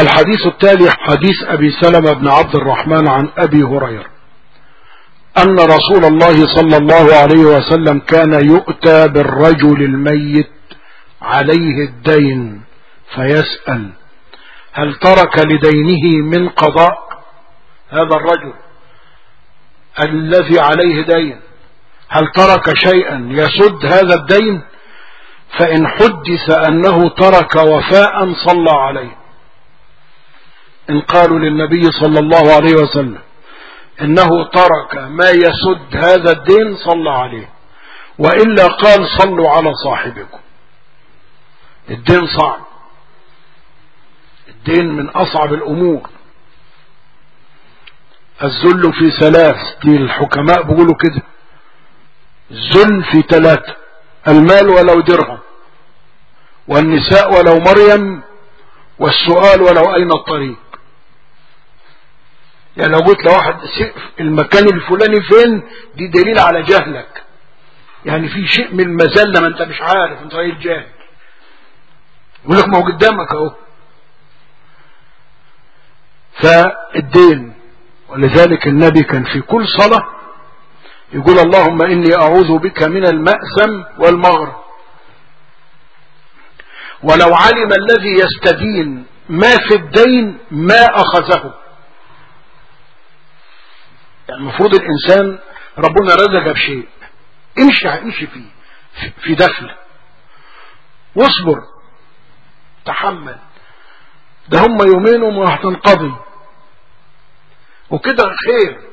الحديث التالي حديث أبي سلمة بن عبد الرحمن عن أبي هريرة أن رسول الله صلى الله عليه وسلم كان يؤتى بالرجل الميت عليه الدين فيسأل هل ترك لدينه من قضاء هذا الرجل الذي عليه دين هل ترك شيئا يسد هذا الدين فإن حدث أنه ترك وفاء صلى عليه إن قالوا للنبي صلى الله عليه وسلم إنه ترك ما يسد هذا الدين صلى عليه وإلا قال صلوا على صاحبكم الدين صعب الدين من أصعب الأمور الذل في ثلاث دي الحكماء بيقولوا كده الذل في ثلاثة المال ولو درهم والنساء ولو مريم والسؤال ولو أين الطريق يعني لو قلت لواحد المكان الفلاني فين دي دليل على جهلك يعني في شيء من المذلة ما انت مش عارف انت راجل جاهل يقول لك ما هو قدامك اهو فالدين ولذلك النبي كان في كل صلاة يقول اللهم إني أعوذ بك من المأثم والمغرب ولو علم الذي يستدين ما في الدين ما أخذه يعني المفروض الإنسان ربنا رزق بشيء امشي امشي فيه في دخل واصبر تحمل ده هم يومين وما هتنقضي وكده خير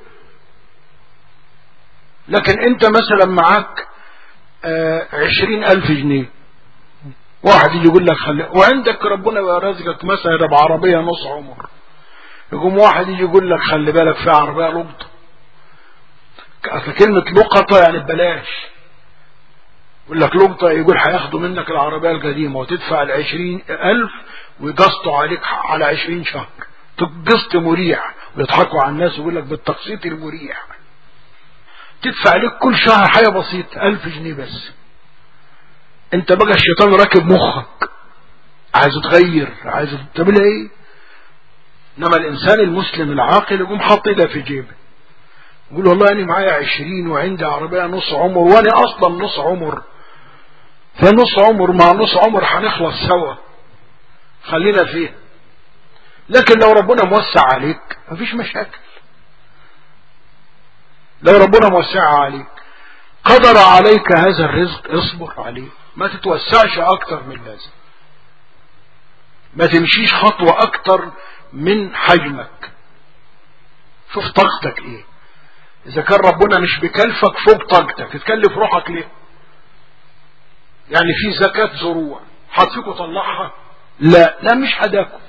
لكن انت مثلا معاك عشرين الف جنيه واحد يجي يقول لك خلي وعندك ربنا رزقك مثلا بعربية نص عمر يقوم واحد يجي يقول لك خلي بالك في عربية لقطة اصل كلمة لقطة يعني ببلاش يقول لك لقطة يقول هياخدوا منك العربية القديمة وتدفع العشرين ألف ويقسطوا عليك على عشرين شهر قسط مريح ويضحكوا على الناس ويقول لك بالتقسيط المريح تدفع لك كل شهر حاجة بسيطة ألف جنيه بس انت بقى الشيطان راكب مخك عايز تغير عايز تعمل ايه انما الانسان المسلم العاقل يقوم حاط ايده في جيبه يقول والله انا معايا عشرين وعندي عربية نص عمر وانا اصلا نص عمر فنص عمر مع نص عمر هنخلص سوا خلينا فيه لكن لو ربنا موسع عليك مفيش مشاكل لو ربنا موسع عليك قدر عليك هذا الرزق اصبر عليه ما تتوسعش اكتر من لازم ما تمشيش خطوة اكتر من حجمك شوف طاقتك ايه اذا كان ربنا مش بكلفك فوق طاقتك تتكلف روحك ليه يعني في زكاة زروع هتفيكوا طلعها لا لا مش هداكم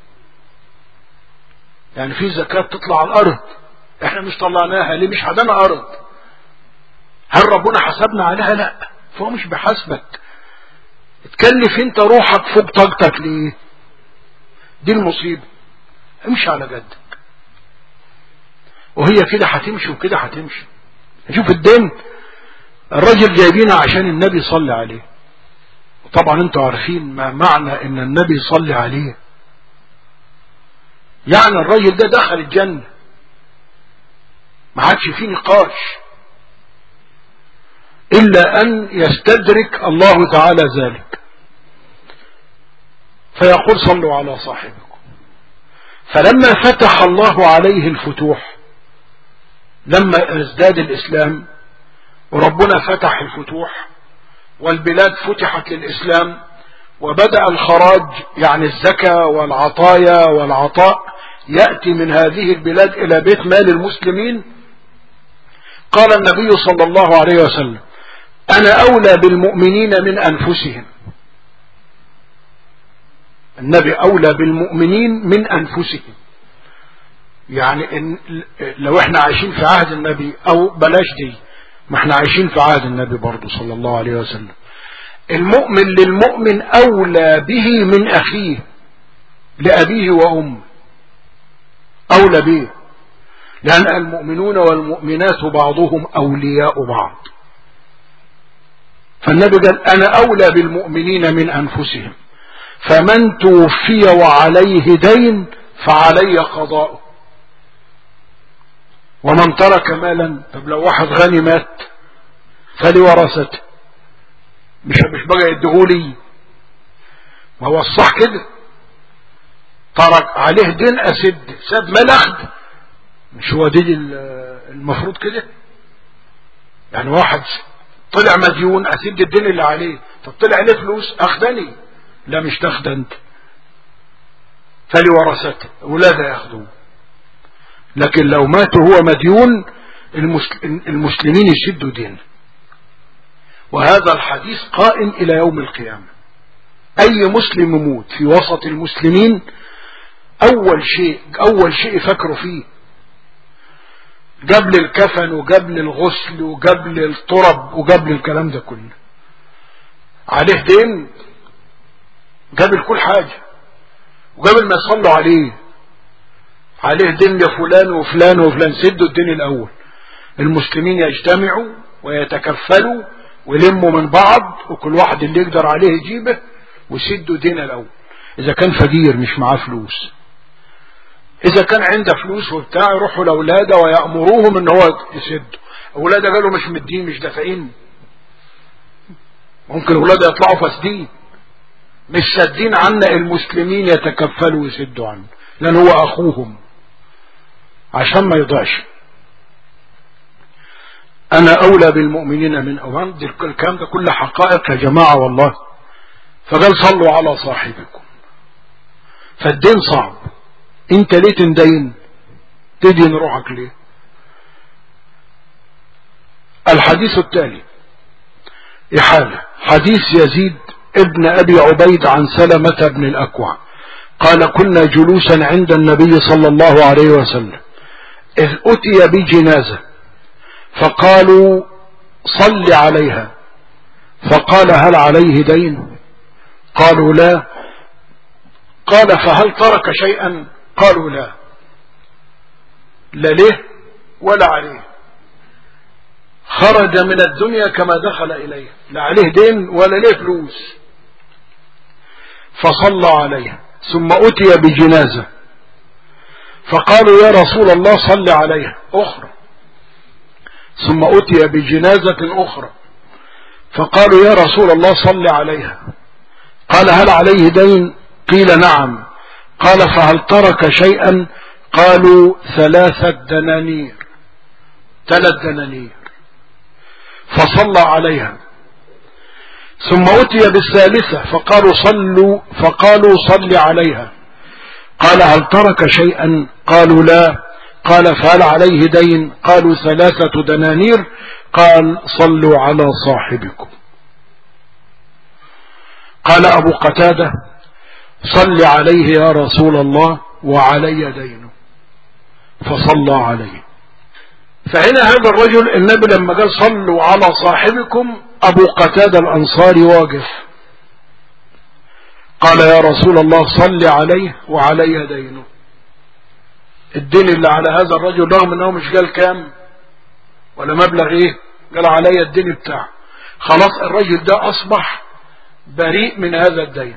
يعني في زكاة تطلع على الارض احنا مش طلعناها ليه مش هدانا ارض هل ربنا حسبنا عليها لا فهو مش بحسبك تكلف انت روحك فوق طاقتك ليه دي المصيبة امشي على جدك وهي كده هتمشي وكده هتمشي شوف الدين الراجل جايبينها عشان النبي صلى عليه طبعا انتوا عارفين ما معنى ان النبي صلى عليه يعني الراجل ده دخل الجنة ما عادش فيه نقاش إلا أن يستدرك الله تعالى ذلك فيقول صلوا على صاحبكم فلما فتح الله عليه الفتوح لما ازداد الإسلام وربنا فتح الفتوح والبلاد فتحت للإسلام وبدأ الخراج يعني الزكاة والعطايا والعطاء يأتي من هذه البلاد إلى بيت مال المسلمين قال النبي صلى الله عليه وسلم أنا أولى بالمؤمنين من أنفسهم النبي أولى بالمؤمنين من أنفسهم يعني إن لو احنا عايشين في عهد النبي أو بلاش دي ما احنا عايشين في عهد النبي برضه صلى الله عليه وسلم المؤمن للمؤمن أولى به من أخيه لأبيه وأمه أولى به لأن المؤمنون والمؤمنات بعضهم أولياء بعض فالنبي قال أنا أولى بالمؤمنين من أنفسهم فمن توفي وعليه دين فعلي قضاؤه ومن ترك مالا طب لو واحد غني مات فلورثته مش مش بقى يديهولي ما هو الصح كده ترك عليه دين اسد ساب مال اخد مش هو دي المفروض كده يعني واحد طلع مديون اسد الدين اللي عليه طب طلع عليه فلوس اخدني لا مش تاخد انت فلورثته ولاده ياخدوه لكن لو مات هو مديون المسلمين يسدوا دينه وهذا الحديث قائم إلى يوم القيامة أي مسلم يموت في وسط المسلمين أول شيء أول شيء يفكروا فيه قبل الكفن وقبل الغسل وقبل الطرب وقبل الكلام ده كله عليه دين قبل كل حاجة وقبل ما يصلوا عليه عليه دين لفلان وفلان وفلان سدوا الدين الأول المسلمين يجتمعوا ويتكفلوا ويلموا من بعض وكل واحد اللي يقدر عليه يجيبه ويسدوا دين الأول إذا كان فقير مش معاه فلوس إذا كان عنده فلوس وبتاع يروحوا لأولاده ويأمروهم إن هو يسدوا أولاده قالوا مش مدين مش دافعين ممكن أولاده يطلعوا فاسدين مش سادين عنا المسلمين يتكفلوا ويسدوا عنه لأن هو أخوهم عشان ما يضيعش أنا أولى بالمؤمنين من أوان دي الكلام ده كل حقائق يا جماعة والله فقال صلوا على صاحبكم فالدين صعب انت ليه تندين تدين روحك ليه الحديث التالي إحالة حديث يزيد ابن أبي عبيد عن سلمة بن الأكوع قال كنا جلوسا عند النبي صلى الله عليه وسلم إذ أتي بجنازة فقالوا صل عليها فقال هل عليه دين قالوا لا قال فهل ترك شيئا قالوا لا لا ليه ولا عليه خرج من الدنيا كما دخل إليه لا عليه دين ولا ليه فلوس فصلى عليها ثم أتي بجنازة فقالوا يا رسول الله صل عليها أخرى ثم أتي بجنازة أخرى فقالوا يا رسول الله صل عليها قال هل عليه دين قيل نعم قال فهل ترك شيئا قالوا ثلاثة دنانير ثلاث دنانير فصلى عليها ثم أتي بالثالثة فقالوا صلوا فقالوا صل عليها قال هل ترك شيئا قالوا لا قال فهل عليه دين قالوا ثلاثة دنانير قال صلوا على صاحبكم قال أبو قتادة صل عليه يا رسول الله وعلي دينه فصلى عليه فهنا هذا الرجل النبي لما قال صلوا على صاحبكم أبو قتادة الأنصاري واقف قال يا رسول الله صل عليه وعلي دينه الدين اللي على هذا الرجل رغم انه مش قال كام ولا مبلغ ايه قال علي الدين بتاعه خلاص الرجل ده اصبح بريء من هذا الدين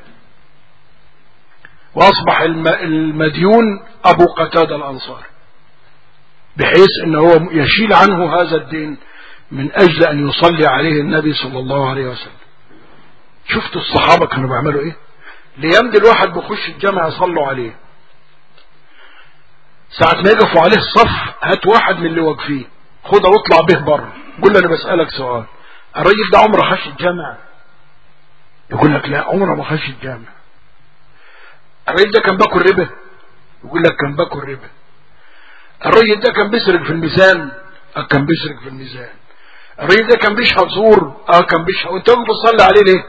واصبح المديون ابو قتادة الانصاري بحيث ان هو يشيل عنه هذا الدين من اجل ان يصلي عليه النبي صلى الله عليه وسلم شفت الصحابة كانوا بيعملوا ايه ليمضي الواحد بخش الجامع يصلوا عليه ساعة ما يقفوا عليه الصف هات واحد من اللي واقفين خدها واطلع به بره قول له انا بسألك سؤال الراجل ده عمره خش الجامع يقول لك لا عمره ما خش الجامع الراجل ده كان باكل ربا يقول لك كان باكل ربا الراجل ده كان بيسرق في الميزان اه كان بيسرق في الميزان الراجل ده كان بيشهد زور اه كان بيشهد وانت واقف بتصلي عليه ليه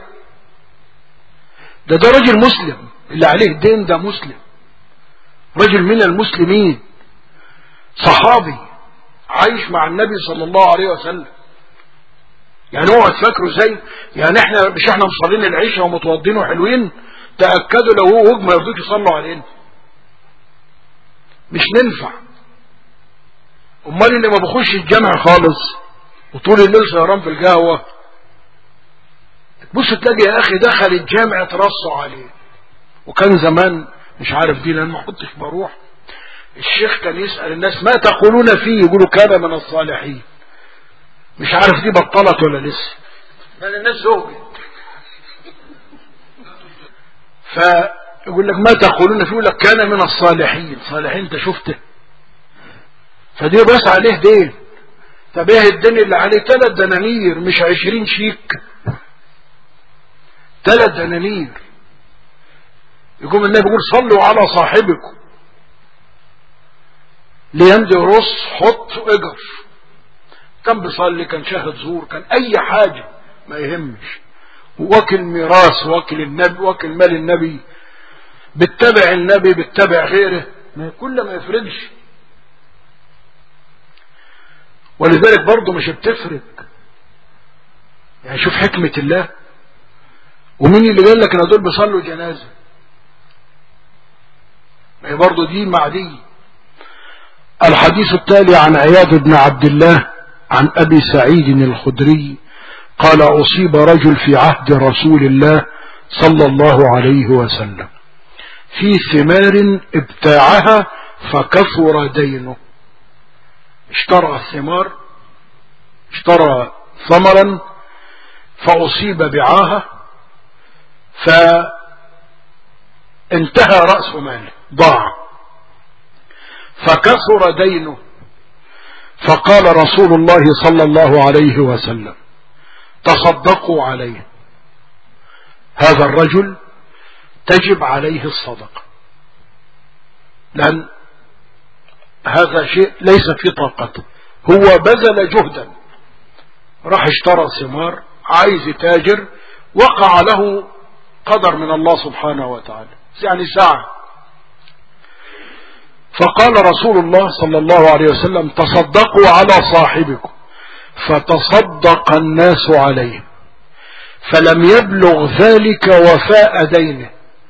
ده ده راجل مسلم اللي عليه الدين ده مسلم رجل من المسلمين صحابي عايش مع النبي صلى الله عليه وسلم يعني هو تفكروا زي يعني احنا مش احنا مصلين العشاء ومتوضين وحلوين تأكدوا لو هو وجمة يرضوك يصلوا علينا مش ننفع امال اللي ما بخش الجامع خالص وطول الليل سهران في القهوة بص تلاقي يا اخي دخل الجامع ترصوا عليه وكان زمان مش عارف دي لان ما كنتش بروح الشيخ كان يسأل الناس ما تقولون فيه يقولوا كان من الصالحين مش عارف دي بطلت ولا لسه لان الناس زوجت فيقول لك ما تقولون فيه يقول لك كان من الصالحين صالحين انت شفته فدي بس عليه دين طب ايه الدين اللي عليه ثلاث دنانير مش عشرين شيك ثلاث دنانير يقوم النبي يقول صلوا على صاحبكم ليمضي رص حط اجر كان بيصلي كان شاهد زور كان اي حاجة ما يهمش واكل ميراث واكل النبي واكل مال النبي بتتبع النبي بتتبع غيره ما كل ما يفرقش ولذلك برضه مش بتفرق يعني شوف حكمة الله ومين اللي قال لك ان دول بيصلوا جنازة ما هي برضه دي مع دي الحديث التالي عن عياض بن عبد الله عن ابي سعيد الخدري قال اصيب رجل في عهد رسول الله صلى الله عليه وسلم في ثمار ابتاعها فكثر دينه اشترى الثمار اشترى ثمرا فأصيب بعاهة فانتهى رأس ماله ضاع فكثر دينه فقال رسول الله صلى الله عليه وسلم تصدقوا عليه هذا الرجل تجب عليه الصدقة لأن هذا شيء ليس في طاقته هو بذل جهدا راح اشترى ثمار عايز يتاجر وقع له قدر من الله سبحانه وتعالى يعني ساعة فقال رسول الله صلى الله عليه وسلم تصدقوا على صاحبكم فتصدق الناس عليه فلم يبلغ ذلك وفاء دينه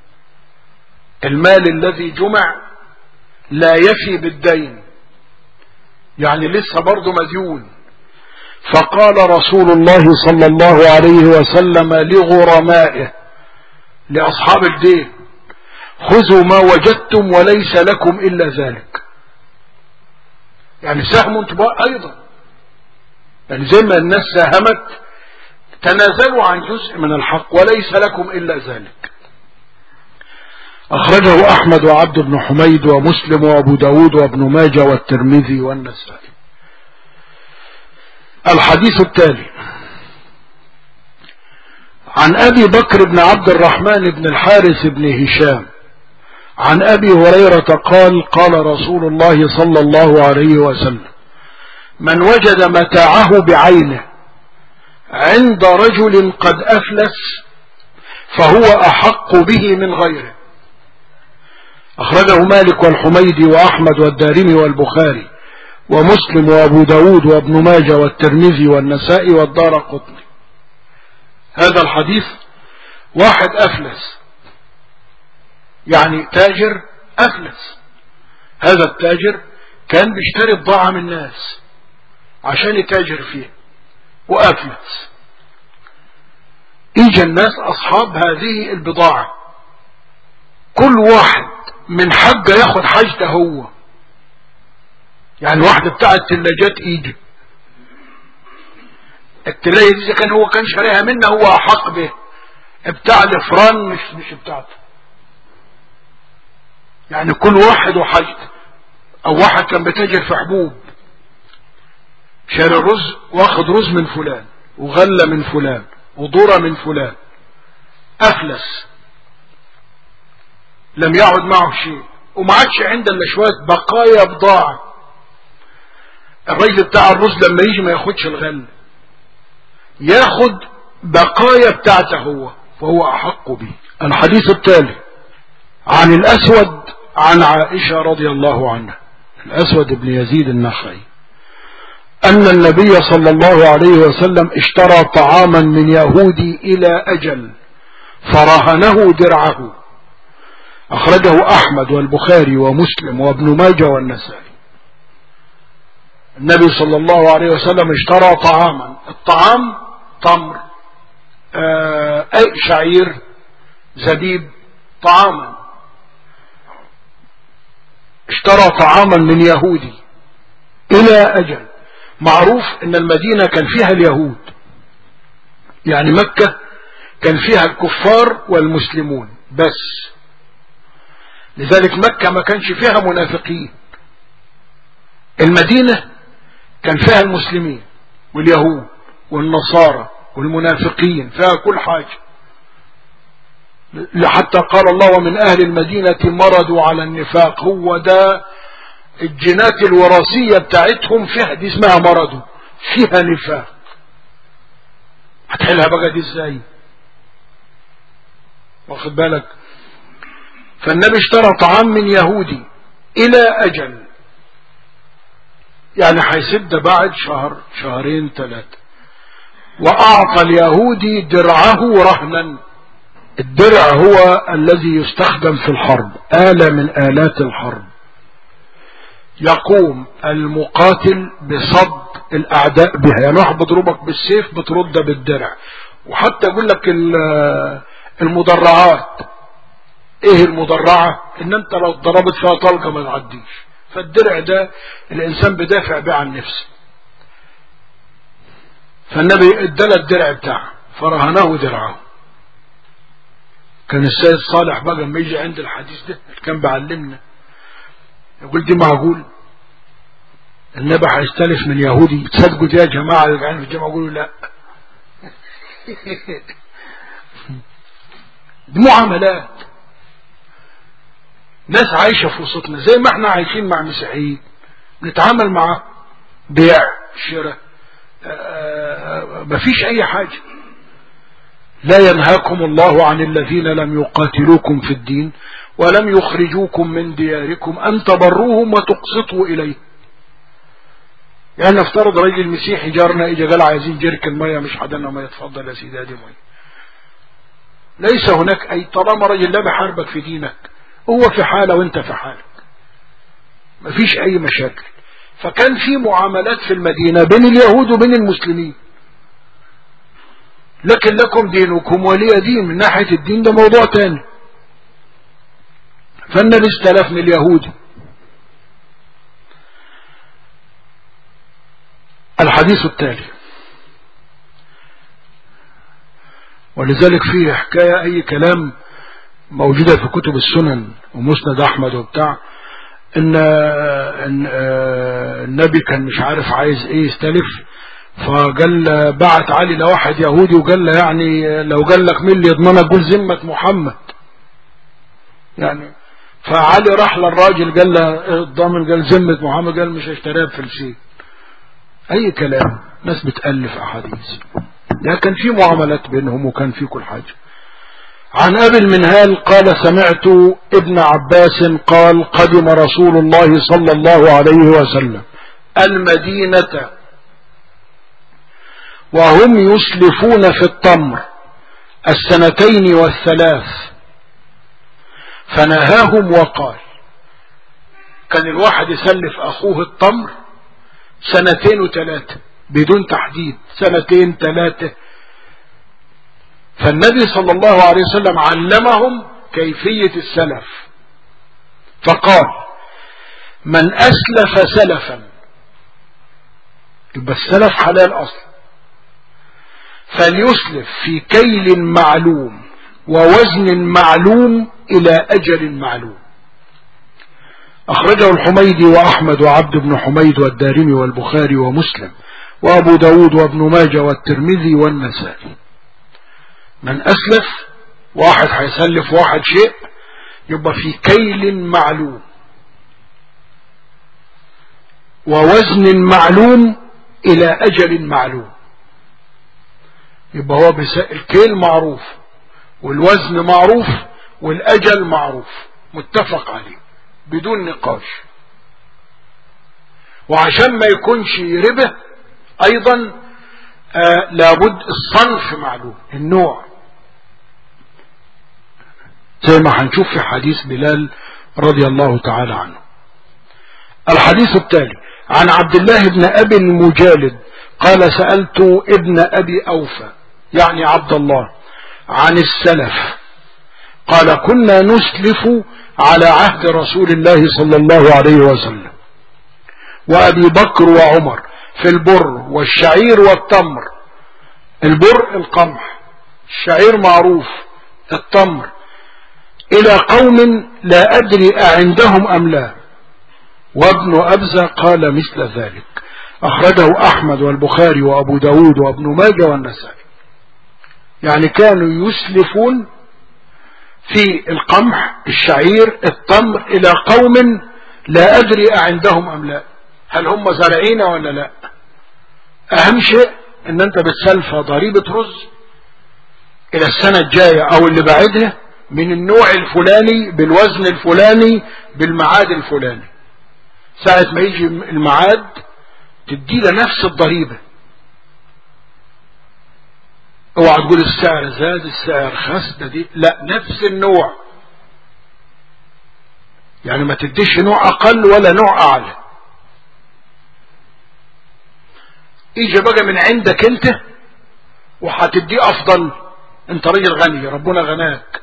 المال الذي جمع لا يفي بالدين يعني لسه برضه مديون فقال رسول الله صلى الله عليه وسلم لغرمائه لأصحاب الدين خذوا ما وجدتم وليس لكم إلا ذلك يعني ساهموا انتم أيضا يعني زي ما الناس ساهمت تنازلوا عن جزء من الحق وليس لكم إلا ذلك أخرجه أحمد وعبد بن حميد ومسلم وأبو داود وابن ماجة والترمذي والنسائي الحديث التالي عن أبي بكر بن عبد الرحمن بن الحارث بن هشام عن أبي هريرة قال قال رسول الله صلى الله عليه وسلم من وجد متاعه بعينه عند رجل قد أفلس فهو أحق به من غيره أخرجه مالك والحميدي وأحمد والدارمي والبخاري ومسلم وأبو داود وابن ماجة والترمذي والنسائي والدار قطني هذا الحديث واحد أفلس يعني تاجر أفلس هذا التاجر كان بيشتري بضاعة من الناس عشان يتاجر فيه وأفلس إجا الناس أصحاب هذه البضاعة كل واحد من حقه ياخد حاجته هو يعني واحدة بتاع التلاجات ايدي التلاجة دي كان هو كان شاريها منا هو احق به بتاع الافران مش مش بتاعته يعني كل واحد وحاجته او واحد كان بتاجر في حبوب شاري رز واخد رز من فلان وغلة من فلان وذرة من فلان افلس لم يعد معه شيء وما عادش عنده الا شويه بقايا بضاعه الراجل بتاع الرز لما يجي ما ياخدش الغله ياخد بقايا بتاعته هو فهو احق به الحديث التالي عن الاسود عن عائشه رضي الله عنها الاسود بن يزيد النخعي ان النبي صلى الله عليه وسلم اشترى طعاما من يهودي الى اجل فرهنه درعه أخرجه أحمد والبخاري ومسلم وابن ماجه والنسائي النبي صلى الله عليه وسلم اشترى طعاما الطعام تمر آه أي شعير زبيب طعاما اشترى طعاما من يهودي الى اجل معروف ان المدينة كان فيها اليهود يعني مكة كان فيها الكفار والمسلمون بس لذلك مكة ما كانش فيها منافقين المدينة كان فيها المسلمين واليهود والنصارى والمنافقين فيها كل حاجة حتى قال الله ومن أهل المدينة مرضوا على النفاق هو ده الجينات الوراثية بتاعتهم فيها دي اسمها مرضوا فيها نفاق هتحلها بقى دي ازاي واخد بالك فالنبي اشترى طعام من يهودي الى اجل يعني هيسد بعد شهر شهرين ثلاثة واعطى اليهودي درعه رهنا الدرع هو الذي يستخدم في الحرب آلة من آلات الحرب يقوم المقاتل بصد الأعداء بها يعني واحد بضربك بالسيف بترد بالدرع وحتى يقول لك المدرعات ايه المدرعة ان انت لو ضربت فيها طلقة ما تعديش فالدرع ده الانسان بدافع بيه عن نفسه فالنبي اداله الدرع بتاعه فرهناه درعه كان السيد صالح بقى لما يجي عند الحديث ده كان بيعلمنا يقول دي معقول النبي هيستلف من يهودي تصدقوا دي يا جماعه اللي قاعدين في الجامعه يقولوا لا دي معاملات ناس عايشة في وسطنا زي ما احنا عايشين مع مسيحيين بنتعامل مع بيع شراء مفيش اي حاجة لا ينهاكم الله عن الذين لم يقاتلوكم في الدين ولم يخرجوكم من دياركم أن تبروهم وتقسطوا إليه يعني نفترض راجل مسيحي جارنا اجى قال عايزين جرك المية مش حدنا ما يتفضل يا سيدي هذه مية ليس هناك أي طالما راجل لا بحاربك في دينك هو في حالة وانت في حالك مفيش أي مشاكل فكان في معاملات في المدينة بين اليهود وبين المسلمين لكن لكم دينكم ولي دين من ناحية الدين ده موضوع تاني فالنبي استلف من اليهود الحديث التالي ولذلك فيه حكاية أي كلام موجودة في كتب السنن ومسند أحمد وبتاع إن, إن النبي كان مش عارف عايز إيه يستلف فقال بعت علي لواحد يهودي وقال له يعني لو قال لك مين اللي يضمنك قول ذمة محمد يعني فعلي راح للراجل قال له الضامن قال ذمة محمد قال مش هشتريها بفلسين اي كلام ناس بتألف احاديث يعني كان في معاملات بينهم وكان في كل حاجة عن ابي المنهال قال سمعت ابن عباس قال قدم رسول الله صلى الله عليه وسلم المدينة وهم يسلفون في التمر السنتين والثلاث فنهاهم وقال كان الواحد يسلف اخوه التمر سنتين وثلاثة بدون تحديد سنتين ثلاثة فالنبي صلى الله عليه وسلم علمهم كيفية السلف فقال من أسلف سلفا يبقى السلف حلال أصلا فليسلف في كيل معلوم ووزن معلوم إلى أجل معلوم أخرجه الحميدي وأحمد وعبد بن حميد والدارمي والبخاري ومسلم وأبو داود وابن ماجه والترمذي والنسائي من أسلف واحد هيسلف واحد شيء يبقى في كيل معلوم ووزن معلوم إلى أجل معلوم يبقى هو الكيل معروف والوزن معروف والأجل معروف متفق عليه بدون نقاش وعشان ما يكونش ربه ايضا آه لابد الصنف معلوم النوع زي ما هنشوف في حديث بلال رضي الله تعالى عنه الحديث التالي عن عبد الله بن ابي المجالد قال سألت ابن ابي اوفى يعني عبد الله عن السلف قال كنا نسلف على عهد رسول الله صلى الله عليه وسلم وأبي بكر وعمر في البر والشعير والتمر البر القمح الشعير معروف التمر إلى قوم لا أدري أعندهم أم لا وابن أبزة قال مثل ذلك أخرجه أحمد والبخاري وأبو داود وابن ماجه والنسائي يعني كانوا يسلفون في القمح الشعير التمر إلى قوم لا أدري أعندهم أم لا هل هم زارعين ولا لا أهم شيء أن أنت بتسلف ضريبة رز إلى السنة الجاية أو اللي بعدها من النوع الفلاني بالوزن الفلاني بالمعاد الفلاني ساعة ما يجي المعاد تدي له نفس الضريبة اوعى تقول السعر زاد السعر خس ده دي لا نفس النوع يعني ما تديش نوع اقل ولا نوع اعلى اجى بقى من عندك انت وهتديه افضل انت راجل غني ربنا غناك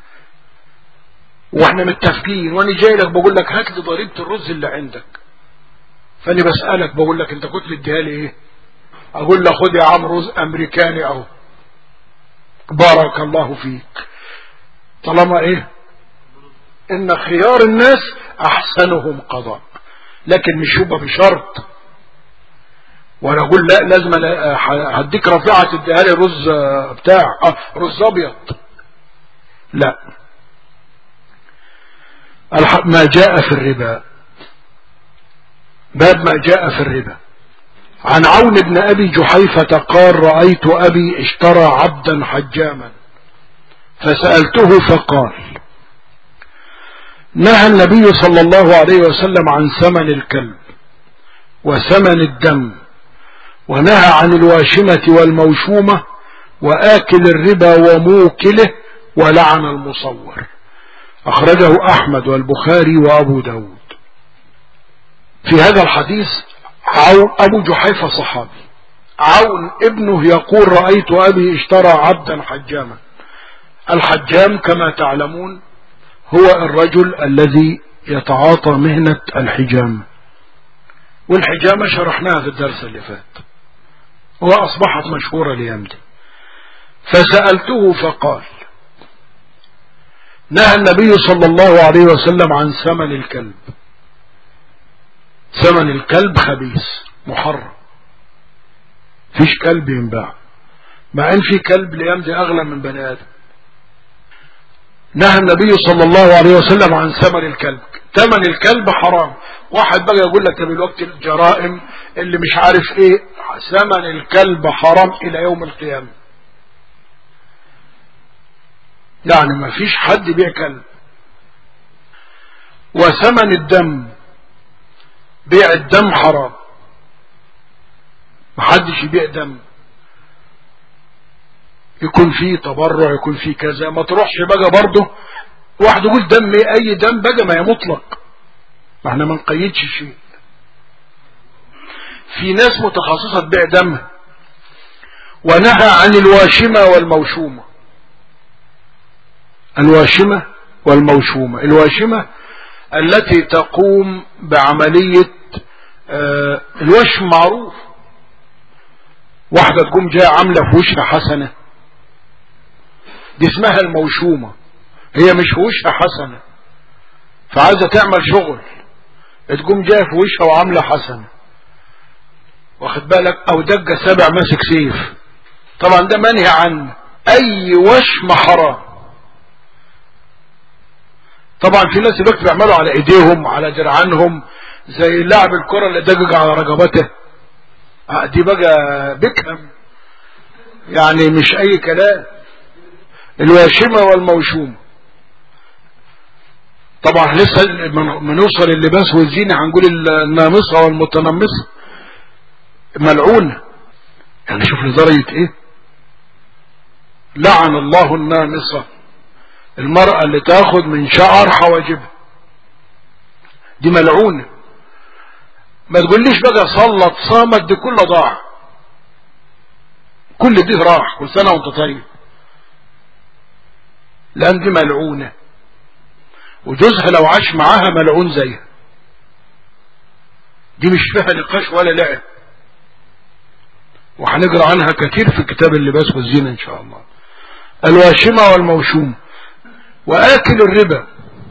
واحنا متفقين وانا جاي لك بقول لك هات لي ضريبه الرز اللي عندك فاني بسالك بقول لك انت كنت مديها لي ايه اقول له خد يا عم رز امريكاني اهو بارك الله فيك طالما ايه ان خيار الناس احسنهم قضاء لكن مش يبقى بشرط وانا اقول لا لازم هديك رفيعه تديها لي رز بتاع رز ابيض لا ما جاء في الربا باب ما جاء في الربا عن عون بن أبي جحيفة قال رأيت أبي اشترى عبدا حجاما فسألته فقال نهى النبي صلى الله عليه وسلم عن ثمن الكلب وثمن الدم ونهى عن الواشمة والموشومة وآكل الربا وموكله ولعن المصور أخرجه أحمد والبخاري وأبو داود في هذا الحديث عون أبو جحيفة صحابي عون ابنه يقول رأيت أبي اشترى عبدا حجاما الحجام كما تعلمون هو الرجل الذي يتعاطى مهنة الحجام والحجامة شرحناها في الدرس اللي فات وأصبحت مشهورة ليمدي فسألته فقال نهى النبي صلى الله عليه وسلم عن ثمن الكلب ثمن الكلب خبيث محرم فيش كلب ينباع مع ان في كلب ليمضي اغلى من بني ادم نهى النبي صلى الله عليه وسلم عن ثمن الكلب ثمن الكلب حرام واحد بقى يقول لك دلوقتي الجرائم اللي مش عارف ايه ثمن الكلب حرام الى يوم القيامه يعني ما فيش حد يبيع كلب وثمن الدم بيع الدم حرام محدش يبيع دم يكون فيه تبرع يكون فيه كذا ما تروحش بقى برضه واحد يقول دم ايه اي دم بقى ما هي مطلق ما احنا ما نقيدش شيء في ناس متخصصة تبيع دم ونهى عن الواشمة والموشومة الواشمة والموشومة الواشمة التي تقوم بعملية آه الوشم معروف واحدة تقوم جاية عاملة في وشها حسنة دي اسمها الموشومة هي مش في وشها حسنة فعايزة تعمل شغل تقوم جاية في وشها وعاملة حسنة واخد بالك او دقة سبع ماسك سيف طبعا ده منهي عنه اي وشم حرام طبعا في ناس دلوقتي بيعملوا على ايديهم على درعانهم زي لاعب الكرة اللي دقق على رقبته دي بقى بكم يعني مش اي كلام الواشمة والموشومة طبعا لسه بنوصل اللباس والزينة هنقول النامصة والمتنمصة ملعونة يعني شوف لدرجة ايه لعن الله النامصة المرأة اللي تاخد من شعر حواجبها دي ملعونة ما تقوليش بقى صلت صامت دي كلها ضاع كل دي راح كل سنة وانت طيب لأن دي ملعونة وجوزها لو عاش معاها ملعون زيها دي مش فيها نقاش ولا لعب وهنقرا عنها كتير في كتاب اللباس والزينة ان شاء الله الواشمة والموشوم وآكل الربا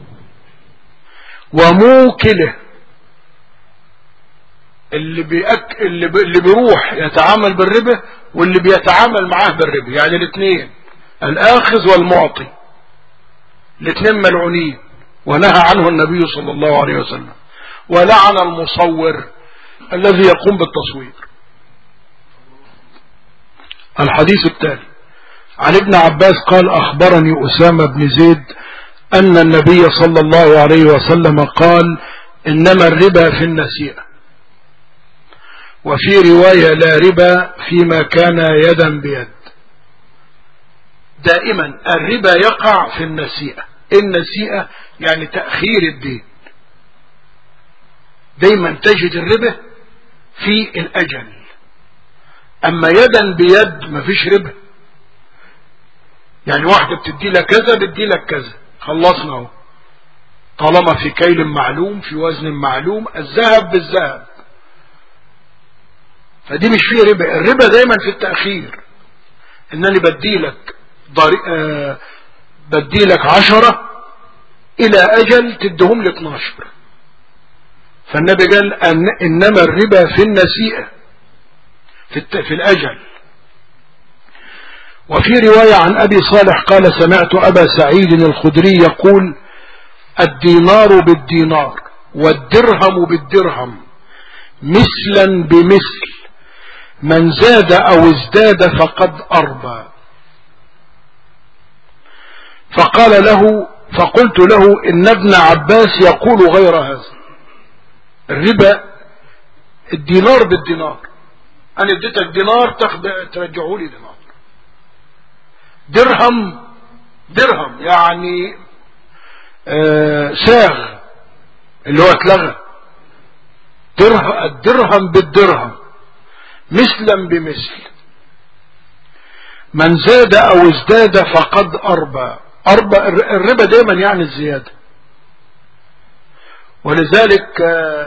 وموكله اللي بيأك... اللي, ب... اللي بيروح يتعامل بالربا واللي بيتعامل معاه بالربا يعني الاثنين الآخذ والمعطي الاثنين ملعونين ونهى عنه النبي صلى الله عليه وسلم ولعن المصور الذي يقوم بالتصوير الحديث التالي عن ابن عباس قال أخبرني أسامة بن زيد أن النبي صلى الله عليه وسلم قال إنما الربا في النسيئة وفي رواية لا ربا فيما كان يدا بيد دائما الربا يقع في النسيئة النسيئة يعني تأخير الدين دايما تجد الربا في الأجل أما يدا بيد مفيش ربا يعني واحدة بتدي لك كذا بدي لك كذا خلصنا اهو طالما في كيل معلوم في وزن معلوم الذهب بالذهب فدي مش فيه ربا الربا دايما في التأخير انني بدي لك ضري... آه بدي لك عشرة الى اجل تدهم لي 12 فالنبي قال أن انما الربا في النسيئة في, الت... في الاجل وفي رواية عن ابي صالح قال سمعت ابا سعيد الخدري يقول الدينار بالدينار والدرهم بالدرهم مثلا بمثل من زاد او ازداد فقد اربى فقال له فقلت له ان ابن عباس يقول غير هذا الربا الدينار بالدينار انا اديتك دينار تاخد ترجعه لي دينار درهم درهم يعني آه ساغ اللي هو اتلغى الدرهم بالدرهم مثلا بمثل من زاد او ازداد فقد اربى اربى الربا دايما يعني الزيادة ولذلك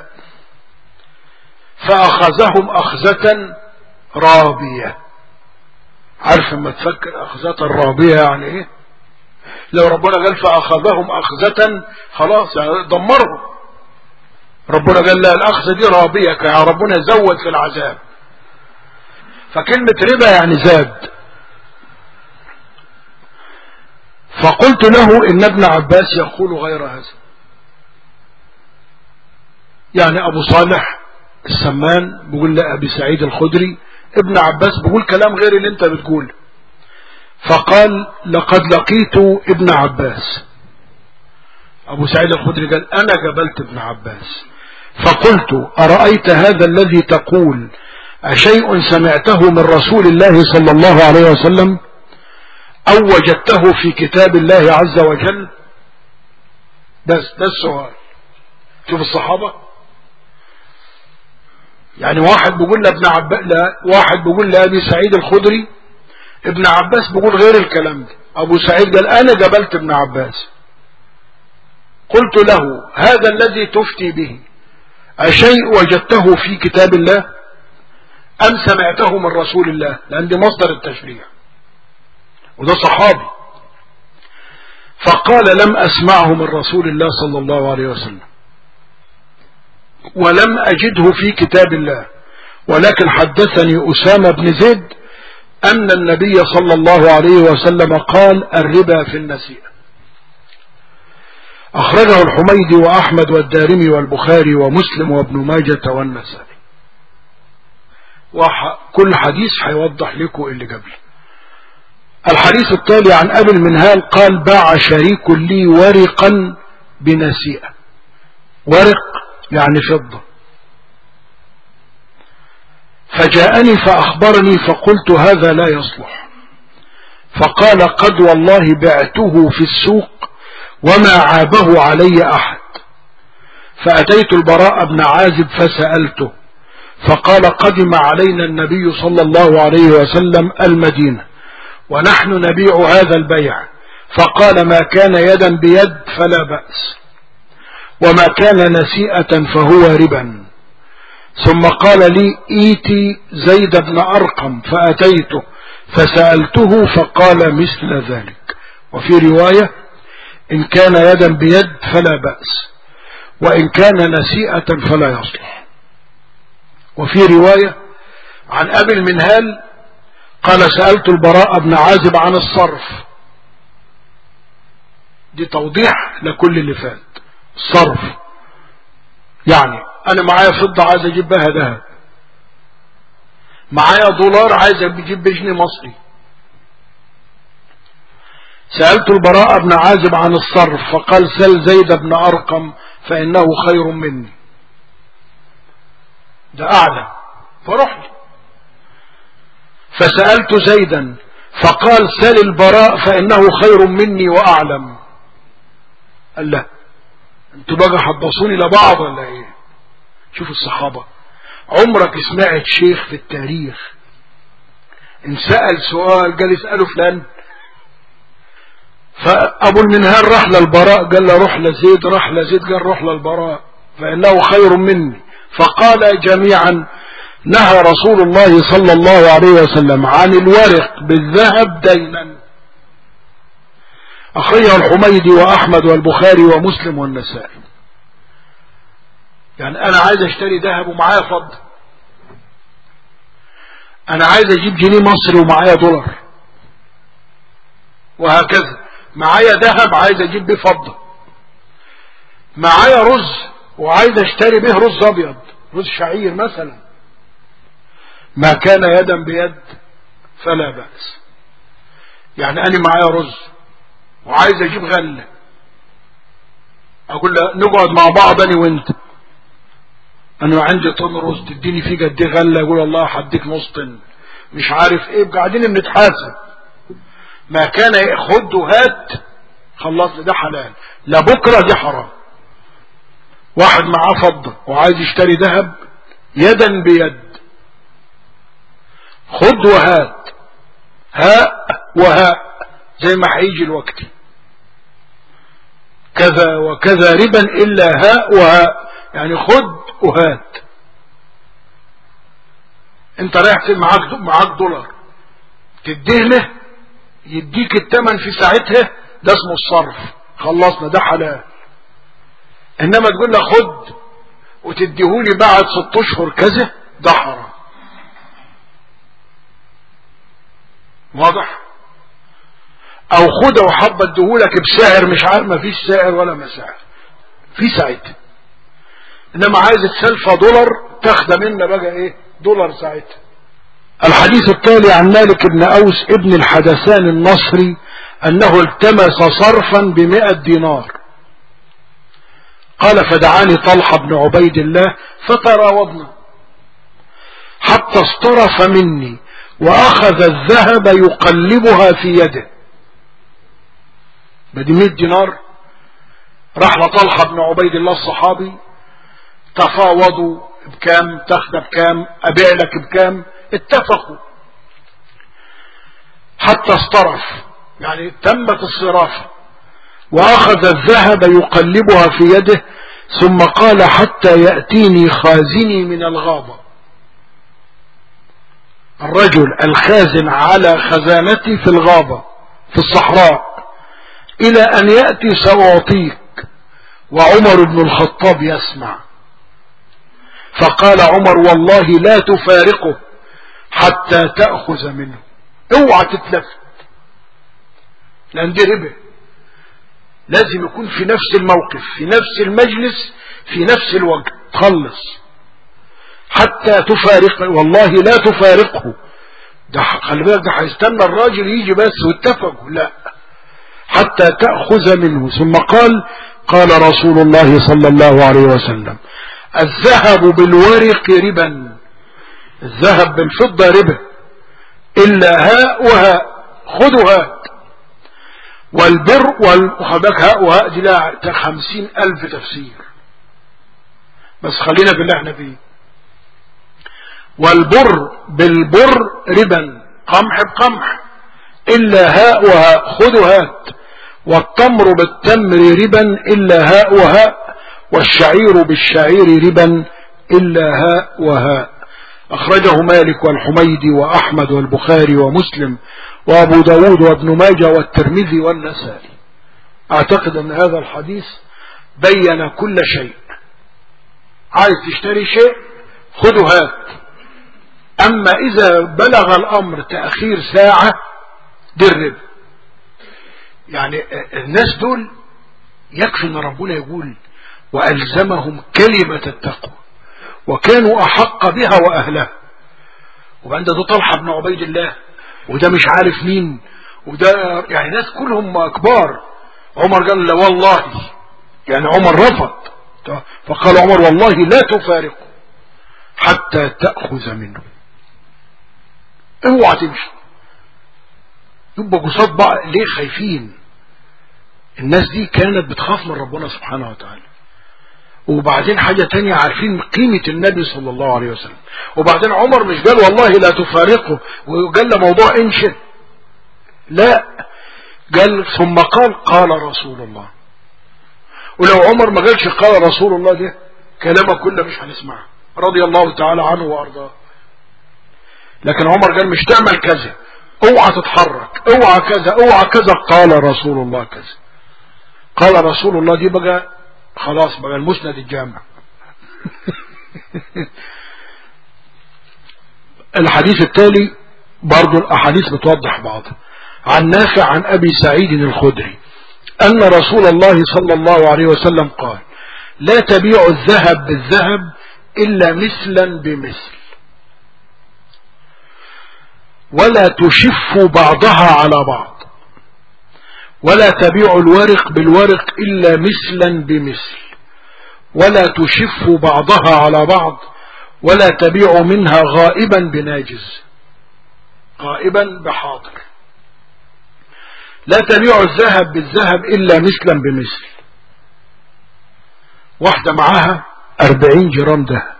فاخذهم اخذة رابية عارف لما تفكر اخذة رابية يعني ايه لو ربنا قال فاخذهم اخذة خلاص يعني دمرهم ربنا قال لا الاخذة دي رابية يعني ربنا زود في العذاب فكلمة ربا يعني زاد فقلت له ان ابن عباس يقول غير هذا يعني ابو صالح السمان بيقول لأبي سعيد الخدري ابن عباس بيقول كلام غير اللي انت بتقول فقال لقد لقيت ابن عباس ابو سعيد الخدري قال انا قبلت ابن عباس فقلت ارأيت هذا الذي تقول أشيء سمعته من رسول الله صلى الله عليه وسلم أو وجدته في كتاب الله عز وجل بس ده السؤال شوف الصحابة يعني واحد بيقول لابن عباس لا واحد بيقول لأبي سعيد الخدري ابن عباس بيقول غير الكلام ده أبو سعيد قال أنا قبلت ابن عباس قلت له هذا الذي تفتي به أشيء وجدته في كتاب الله أم سمعته من رسول الله لأن دي مصدر التشريع وده صحابي فقال لم أسمعه من رسول الله صلى الله عليه وسلم ولم أجده في كتاب الله ولكن حدثني أسامة بن زيد أن النبي صلى الله عليه وسلم قال الربا في النسيئة أخرجه الحميدي وأحمد والدارمي والبخاري ومسلم وابن ماجة والنسائي وكل حديث هيوضح لكم اللي قبل الحديث التالي عن أبي المنهال قال باع شريك لي ورقا بنسيئة ورق يعني فضة فجاءني فأخبرني فقلت هذا لا يصلح فقال قد والله بعته في السوق وما عابه علي أحد فأتيت البراء بن عازب فسألته فقال قدم علينا النبي صلى الله عليه وسلم المدينة ونحن نبيع هذا البيع فقال ما كان يدا بيد فلا بأس وما كان نسيئة فهو ربا ثم قال لي ايتي زيد بن أرقم فأتيته فسألته فقال مثل ذلك وفي رواية إن كان يدا بيد فلا بأس وإن كان نسيئة فلا يصلح وفي رواية عن أبي المنهال قال سألت البراء بن عازب عن الصرف دي توضيح لكل اللي فات الصرف يعني أنا معايا فضة عايز أجيب بها ذهب معايا دولار عايز أجيب بجنيه مصري سألت البراء بن عازب عن الصرف فقال سل زيد بن أرقم فإنه خير مني ده أعلى فرحت فسألت زيدا فقال سل البراء فإنه خير مني وأعلم قال لا انتوا بقى حبصوني لبعض ولا ايه شوف الصحابة عمرك سمعت شيخ في التاريخ ان سأل سؤال قال اسأله فلان فأبو المنهال راح للبراء قال له روح لزيد راح لزيد قال روح للبراء فإنه خير مني فقال جميعا نهى رسول الله صلى الله عليه وسلم عن الورق بالذهب دينا أخرجه الحميدي وأحمد والبخاري ومسلم والنسائي يعني أنا عايز أشتري ذهب ومعايا فضة أنا عايز أجيب جنيه مصري ومعايا دولار وهكذا معايا ذهب عايز أجيب به فضة معايا رز وعايز أشتري به رز أبيض رز شعير مثلا ما كان يدا بيد فلا بأس يعني أنا معايا رز وعايز أجيب غلة أقول له نقعد مع بعض أنا وأنت أنا عندي طن رز تديني فيه قد إيه غلة يقول الله هديك نص طن مش عارف إيه قاعدين بنتحاسب ما كان خد وهات خلصنا ده حلال لا بكرة دي حرام واحد معاه فضة وعايز يشتري ذهب يدا بيد خد وهات هاء وهاء زي ما هيجي الوقت كذا وكذا ربا إلا هاء وهاء يعني خد وهات انت رايح معاك معاك دولار تديه له يديك الثمن في ساعتها ده اسمه الصرف خلصنا ده حلال انما تقول له خد وتديهولي بعد ست اشهر كذا ده حرام واضح او خده وحب اديهولك بسعر مش عارف ما فيش سعر ولا مسعر في ساعتها انما عايز تسلفة دولار تاخده منا بقى ايه دولار ساعتها الحديث التالي عن مالك بن أوس ابن الحدثان النصري أنه التمس صرفا بمئة دينار قال فدعاني طلحة بن عبيد الله فتراوضنا حتى اصطرف مني وأخذ الذهب يقلبها في يده بدي 100 دينار راح لطلحة بن عبيد الله الصحابي تفاوضوا بكام تاخده بكام أبيع لك بكام اتفقوا حتى اصطرف يعني تمت الصرافة وأخذ الذهب يقلبها في يده ثم قال حتى يأتيني خازني من الغابة الرجل الخازن على خزانتي في الغابة في الصحراء إلى أن يأتي سأعطيك وعمر بن الخطاب يسمع فقال عمر والله لا تفارقه حتى تأخذ منه اوعى تتلفت لأن دي ربا لازم يكون في نفس الموقف في نفس المجلس في نفس الوقت تخلص حتى تفارقه والله لا تفارقه ده خلي بالك ده هيستنى الراجل يجي بس واتفقوا لا حتى تأخذ منه ثم قال قال رسول الله صلى الله عليه وسلم الذهب بالورق ربا الذهب بالفضة ربا إلا هاء وهاء خذوا هاء والبر وخباك هاء وهاء دي لها خمسين ألف تفسير بس خلينا في اللي احنا فيه والبر بالبر ربا قمح بقمح إلا هاء وهاء خذوا هات والتمر بالتمر ربا إلا هاء وهاء والشعير بالشعير ربا إلا هاء وهاء أخرجه مالك والحميدي وأحمد والبخاري ومسلم وأبو داود وابن ماجه والترمذي والنسائي أعتقد أن هذا الحديث بين كل شيء عايز تشتري شيء خده هات أما إذا بلغ الأمر تأخير ساعة درب يعني الناس دول يكفي أن ربنا يقول وألزمهم كلمة التقوى وكانوا أحق بها وأهلها وبعد ده طلحة بن عبيد الله وده مش عارف مين وده يعني ناس كلهم كبار عمر قال لا والله يعني عمر رفض فقال عمر والله لا تفارقه حتى تأخذ منه اوعى تمشي يبقى قصاد بقى ليه خايفين الناس دي كانت بتخاف من ربنا سبحانه وتعالى وبعدين حاجة تانية عارفين قيمة النبي صلى الله عليه وسلم وبعدين عمر مش قال والله لا تفارقه وقال له موضوع انشئ لا قال ثم قال قال رسول الله ولو عمر ما قالش قال رسول الله ده كلامه كله مش هنسمعه رضي الله تعالى عنه وارضاه لكن عمر قال مش تعمل كذا اوعى تتحرك اوعى كذا اوعى كذا قال رسول الله كذا قال رسول الله دي بقى خلاص بقى المسند الجامع الحديث التالي برضو الأحاديث بتوضح بعضها عن نافع عن أبي سعيد الخدري أن رسول الله صلى الله عليه وسلم قال لا تبيع الذهب بالذهب إلا مثلا بمثل ولا تشف بعضها على بعض ولا تبيع الورق بالورق إلا مثلا بمثل ولا تشف بعضها على بعض ولا تبيع منها غائبا بناجز غائبا بحاضر لا تبيع الذهب بالذهب إلا مثلا بمثل واحدة معاها أربعين جرام ذهب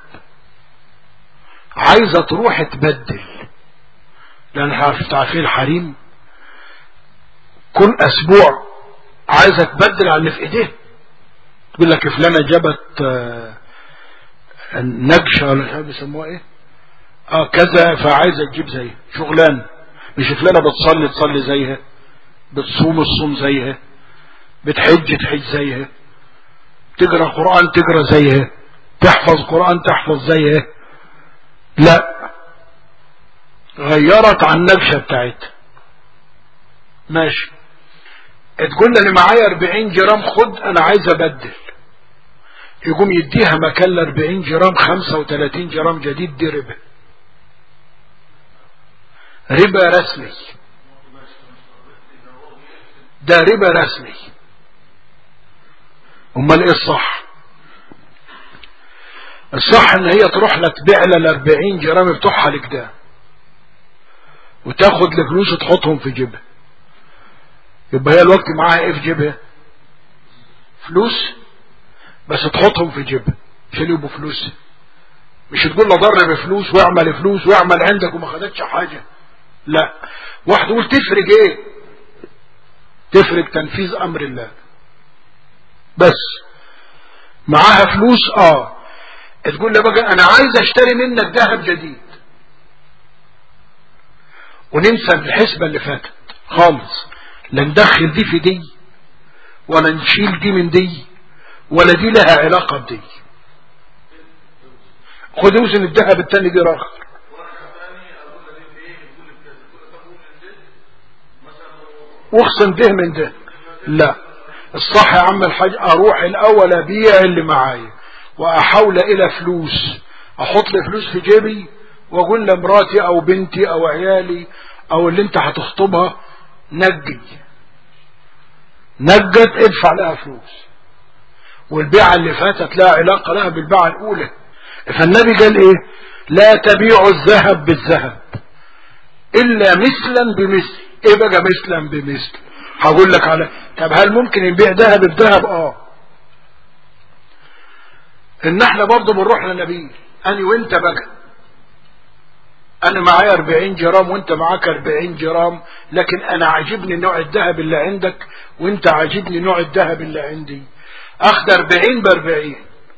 عايزة تروح تبدل لأن عارفين الحريم كل أسبوع عايزة تبدل على اللي في إيديه تقول لك فلانة جابت نجشة ولا مش بيسموها إيه اه كذا فعايزة تجيب زيها شغلان مش فلانة بتصلي تصلي زيها بتصوم الصوم زيها بتحج تحج زيها تقرأ قرآن تقرأ زيها تحفظ قرآن تحفظ زيها لا غيرت عن النبشة بتاعتها ماشي تقول اللي معايا 40 جرام خد انا عايز ابدل يقوم يديها مكان ال 40 جرام 35 جرام جديد دي ربا ربا رسمي ده ربا رسمي امال ايه الصح الصح ان هي تروح لك تبيع لها ال 40 جرام بتوعها لك ده وتاخد الفلوس وتحطهم في جيبها يبقى هي الوقت معاها ايه في جيبها فلوس بس تحطهم في جيبها عشان يبقوا فلوس مش تقول له ضرب فلوس واعمل فلوس واعمل عندك وما خدتش حاجة لا واحد يقول تفرق ايه تفرق تنفيذ امر الله بس معاها فلوس اه تقول له بقى انا عايز اشتري منك ذهب جديد وننسى الحسبة اللي فاتت خالص لا ندخل دي في دي ولا نشيل دي من دي ولا دي لها علاقة بدي خد وزن الذهب التاني دي راخر واخصم ده من ده لا الصح يا عم الحاج اروح الاول ابيع اللي معايا واحول الى فلوس احط لي فلوس في جيبي واقول لمراتي او بنتي او عيالي او اللي انت هتخطبها نجي نجت ادفع لها فلوس والبيعة اللي فاتت لها علاقة لها بالبيعة الاولى فالنبي قال ايه لا تبيعوا الذهب بالذهب الا مثلا بمثل ايه بقى مثلا بمثل هقول لك على طب هل ممكن نبيع ذهب بذهب اه ان احنا برضه بنروح للنبي اني وانت بقى انا معايا 40 جرام وانت معاك 40 جرام لكن انا عاجبني نوع الذهب اللي عندك وانت عاجبني نوع الذهب اللي عندي اخد 40 ب 40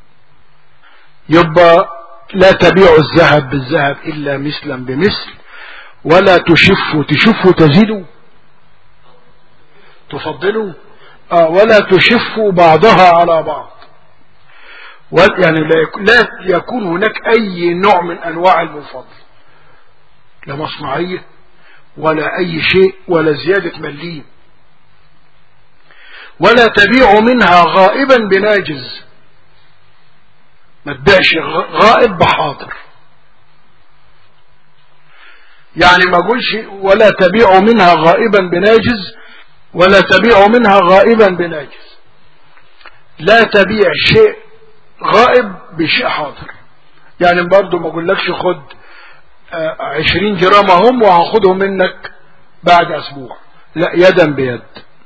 يبقى لا تبيع الذهب بالذهب الا مثلا بمثل ولا تشف تشف تزيد تفضلوا آه ولا تشف بعضها على بعض يعني لا يكون هناك اي نوع من انواع المفضل لا مصنعية ولا اي شيء ولا زيادة مليم ولا تبيع منها غائبا بناجز ما تبيعش غائب بحاضر يعني ما اقولش ولا تبيع منها غائبا بناجز ولا تبيع منها غائبا بناجز لا تبيع شيء غائب بشيء حاضر يعني برضو ما اقولكش خد عشرين جرام هم وهاخدهم منك بعد اسبوع لا يدا بيد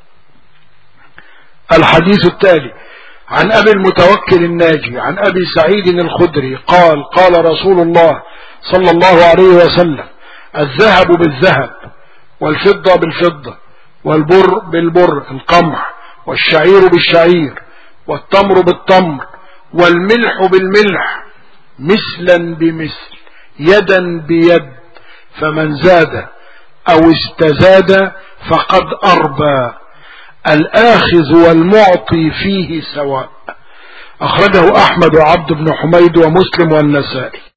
الحديث التالي عن ابي المتوكل الناجي عن ابي سعيد الخدري قال قال رسول الله صلى الله عليه وسلم الذهب بالذهب والفضة بالفضة والبر بالبر القمح والشعير بالشعير والتمر بالتمر والملح بالملح مثلا بمثل يدا بيد فمن زاد او استزاد فقد اربى الاخذ والمعطي فيه سواء اخرجه احمد وعبد بن حميد ومسلم والنسائي